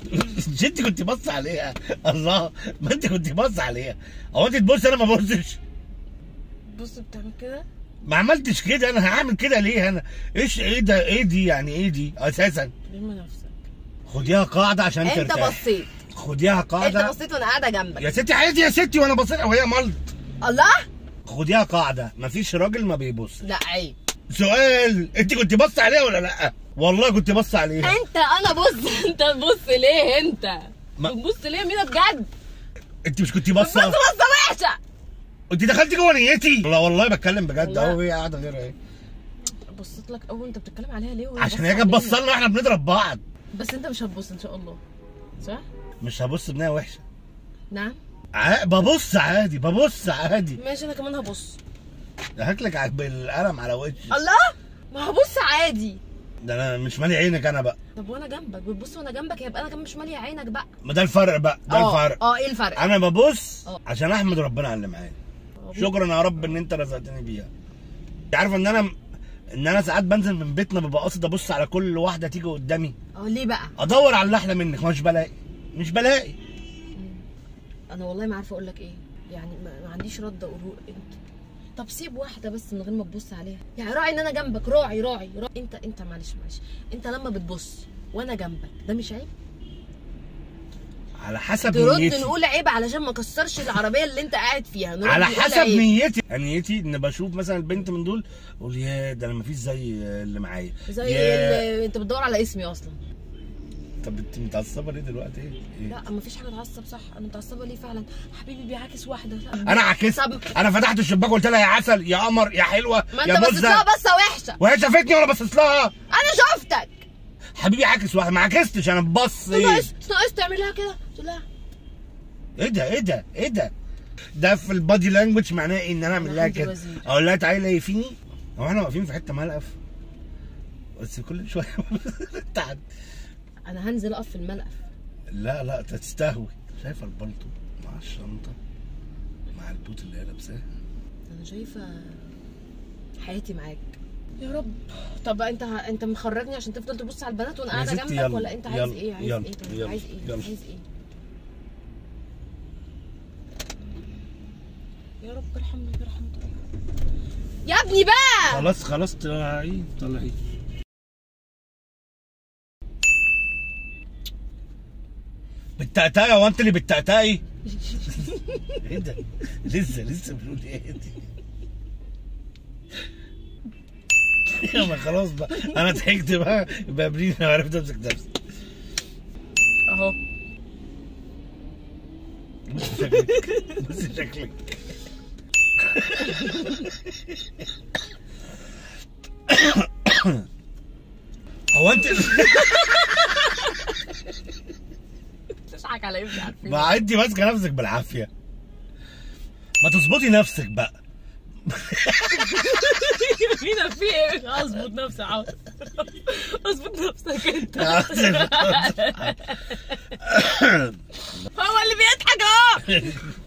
مش انت كنت باص عليها الله ما انت كنت باص عليها هو انت تبص انا ما ببصش بص بتعمل كده ما عملتش كده انا هعمل كده ليه انا ايش ايه ده ايه دي يعني ايه دي اساسا لم نفسك خديها قاعده عشان انت ترتاح بصيت خديها انت قاعده بصيت وانا قاعده جنبك يا ستي عادي يا ستي وانا بصيت وهي ملط الله خديها قاعده مفيش راجل ما بيبص لا عيب سؤال انت كنت بص عليها ولا لا والله كنت بص عليها انت انا بص انت تبص ليه انت ما- بتبص ليه مين بجد انت مش كنت بص باصه بصه وحشه انت دخلت جوه نيتي لا والله بتكلم بجد والله. اهو هي قاعده غير ايه بصيت لك اول انت بتتكلم عليها ليه وهي عشان باصة هي جت علينا؟ بصلنا واحنا بنضرب بعض بس انت مش هتبص ان شاء الله صح مش هبص بنيه وحشه نعم ع... ببص عادي ببص عادي ماشي انا كمان هبص هاكلك ع- بالقلم على وشي الله ما هبص عادي ده انا مش مالي عينك انا بقى طب وانا جنبك بتبص وانا جنبك يبقى انا كمان مش ماليه عينك بقى ما ده الفرق بقى ده اه الفرق اه ايه الفرق انا ببص اه. عشان احمد ربنا على اللي معايا شكرا يا رب ان انت رزقتني بيها انت عارفه ان انا ان انا ساعات بنزل من بيتنا ببقى قاصد ابص على كل واحده تيجي قدامي اه ليه بقى ادور على اللي احلى منك مش بلاقي مش بلاقي انا والله ما عارفه اقول لك ايه يعني ما, ما عنديش رد اقوله انت طب سيب واحده بس من غير ما تبص عليها يعني راعي ان انا جنبك راعي راعي, راعي. انت انت معلش معلش انت لما بتبص وانا جنبك ده مش عيب على حسب ترد نيتي نقول عيب علشان ما كسرش العربيه اللي انت قاعد فيها نرد على نقول حسب عيب. نيتي نيتي ان بشوف مثلا البنت من دول اقول يا ده انا مفيش زي اللي معايا زي يا- اللي انت بتدور على اسمي اصلا طب انت متعصبه ليه دلوقتي ايه؟ إيه؟ لا ما فيش حاجه تعصب صح انا متعصبه ليه فعلا حبيبي بيعاكس واحده لا. انا عكست طب انا فتحت الشباك وقلت لها يا عسل يا قمر يا حلوه ما يا انت بصيت لها مزه بصه وحشه وهي شافتني وانا باصص لها انا شفتك حبيبي عاكس واحد ما عكستش انا ببص ايه ناقص ناقص تعملها كده تقول لها ايه ده ايه ده ايه ده ده في البادي لانجوج معناه ايه ان انا اعمل لها عندي كده وزير. اقول لها تعالي ليفيني هو احنا واقفين في حته ملقف بس كل شويه تعد انا هنزل اقف في الملقف لا لا انت تستهوي شايفه البلطو مع الشنطه مع البوت اللي هي لابساه انا شايفه حياتي معاك يا رب طب انت انت مخرجني عشان تفضل تبص على البنات وانا يا قاعده ستي جنبك يلا، ولا انت عايز يلا، ايه عايز يلا، ايه طيب يلا، عايز ايه يلا. عايز ايه يا رب ارحمني ارحم يا ابني بقى خلاص خلاص طلعي طلعي بالتأتاية هو انت اللي بالتأتاي ايه ده لسه لسه بنقول ايه دي يا ما خلاص بقى انا ضحكت بقى يبقى بريد انا عرفت امسك نفسي اهو بص شكلك بص شكلك هو انت تضحك على ايه مش عارفين ما انت ماسكه نفسك بالعافيه ما تظبطي نفسك بقى فينا في ايه اظبط نفسي عاوز اظبط نفسك انت هو اللي بيضحك اهو